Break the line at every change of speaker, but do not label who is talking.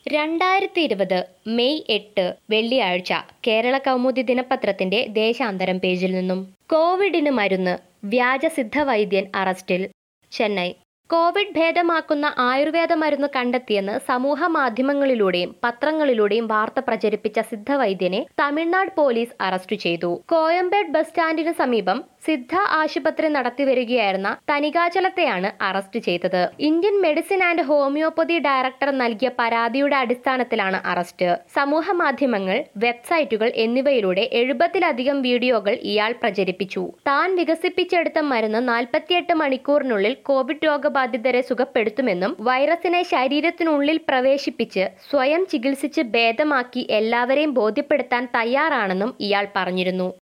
രണ്ടായിരത്തി ഇരുപത് മെയ് എട്ട് വെള്ളിയാഴ്ച കേരള കൗമുദി ദിനപത്രത്തിന്റെ ദേശാന്തരം പേജിൽ നിന്നും കോവിഡിന് മരുന്ന് വ്യാജ സിദ്ധവൈദ്യൻ അറസ്റ്റിൽ ചെന്നൈ കോവിഡ് ഭേദമാക്കുന്ന ആയുർവേദ മരുന്ന് കണ്ടെത്തിയെന്ന് സമൂഹ മാധ്യമങ്ങളിലൂടെയും പത്രങ്ങളിലൂടെയും വാർത്ത പ്രചരിപ്പിച്ച സിദ്ധവൈദ്യനെ തമിഴ്നാട് പോലീസ് അറസ്റ്റ് ചെയ്തു കോയമ്പേട് ബസ് സ്റ്റാൻഡിന് സമീപം സിദ്ധ ആശുപത്രി നടത്തിവരികയായിരുന്ന തനികാചലത്തെയാണ് അറസ്റ്റ് ചെയ്തത് Indian medicine and homoeopathy director നൽകിയ പരാതിയുടെ അടിസ്ഥാനത്തിലാണ് അറസ്റ്റ് സമൂഹ മാധ്യമങ്ങൾ വെബ്സൈറ്റുകൾ എന്നിവയിലൂടെ എഴുപതിലധികം വീഡിയോകൾ ഇയാൾ പ്രചരിപ്പിച്ചു താൻ വികസിപ്പിച്ചെടുത്ത മരുന്ന് നാൽപ്പത്തിയെട്ട് മണിക്കൂറിനുള്ളിൽ കോവിഡ് രോഗബാധിതരെ സുഖപ്പെടുത്തുമെന്നും വൈറസിനെ ശരീരത്തിനുള്ളിൽ പ്രവേശിപ്പിച്ച് സ്വയം ചികിത്സിച്ച് ഭേദമാക്കി എല്ലാവരെയും ബോധ്യപ്പെടുത്താൻ തയ്യാറാണെന്നും ഇയാൾ പറഞ്ഞിരുന്നു